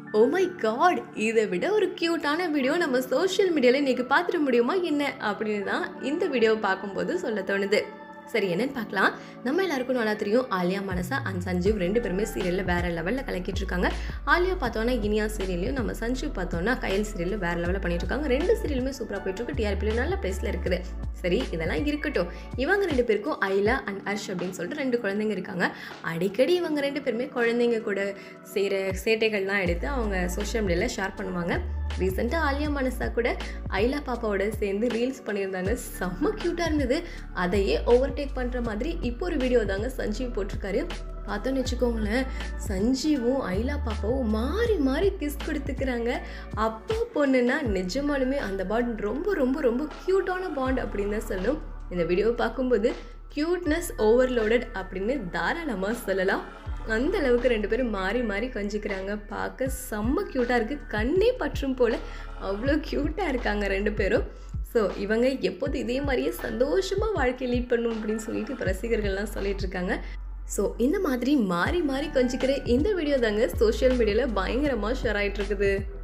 oh my God இதை விட ஒரு க்யூட்டான வீடியோ நம்ம சோஷியல் மீடியாவில் இன்றைக்கி பார்த்துட முடியுமா என்ன அப்படின்னு தான் இந்த வீடியோவை பார்க்கும்போது சொல்ல தோணுது சரி என்னன்னு பார்க்கலாம் நம்ம எல்லாருக்கும் நல்லா தெரியும் ஆலியா மனசா அண்ட் சஞ்சீவ் ரெண்டு பேருமே சீரியலில் வேறு லெவலில் கலக்கிட்டு இருக்காங்க ஆலியா பார்த்தோன்னா இனியா சீரியல்லையும் நம்ம சஞ்சீவ் பார்த்தோன்னா கயல் சீரியலில் வேறு லெவலில் பண்ணிட்டு இருக்காங்க ரெண்டு சீரியலுமே சூப்பராக போயிட்டு இருக்கு டிஆர்பியில் நல்ல பிளேஸில் இருக்குது சரி இதெல்லாம் இருக்கட்டும் இவங்க ரெண்டு பேருக்கும் ஐலா அண்ட் ஹர்ஷ் அப்படின்னு சொல்லிட்டு ரெண்டு குழந்தைங்க இருக்காங்க அடிக்கடி இவங்க ரெண்டு பேருமே குழந்தைங்க கூட செய்கிற சேட்டைகள்லாம் எடுத்து அவங்க சோஷியல் மீடியாவில் ஷேர் பண்ணுவாங்க ரீசெண்டாக ஆலியா மனசா கூட ஐலா பாப்பாவோட சேர்ந்து ரீல்ஸ் பண்ணியிருந்தாங்க செம்ம க்யூட்டாக இருந்தது அதையே ஓவர்டேக் பண்ணுற மாதிரி இப்போ ஒரு வீடியோ தாங்க சஞ்சீவ் போட்டிருக்காரு பார்த்தோன்னு வச்சுக்கோங்களேன் சஞ்சீவும் ஐலா பாப்பாவும் மாறி மாறி கிஸ் கொடுத்துக்கிறாங்க அப்பா பொண்ணுன்னா நிஜமாலுமே அந்த பாண்ட் ரொம்ப ரொம்ப ரொம்ப க்யூட்டான பாண்ட் அப்படின்னு தான் சொல்லும் இந்த வீடியோவை பார்க்கும்போது க்யூட்னஸ் ஓவர்லோடட் அப்படின்னு தாராளமாக சொல்லலாம் அந்த அளவுக்கு ரெண்டு பேரும் மாறி மாறி கொஞ்சிக்கிறாங்க பார்க்க செம்ம க்யூட்டாக இருக்குது கண்ணே பற்றும் போல் அவ்வளோ க்யூட்டாக இருக்காங்க ரெண்டு பேரும் ஸோ இவங்க எப்போது இதே மாதிரியே சந்தோஷமாக வாழ்க்கை லீட் பண்ணும் அப்படின்னு சொல்லிட்டு இப்போ ரசிகர்கள்லாம் சொல்லிட்டு இருக்காங்க ஸோ இந்த மாதிரி மாறி மாறி கொஞ்சிக்கிற இந்த வீடியோ தாங்க சோஷியல் மீடியாவில் பயங்கரமாக ஷேர் ஆகிட்டு இருக்குது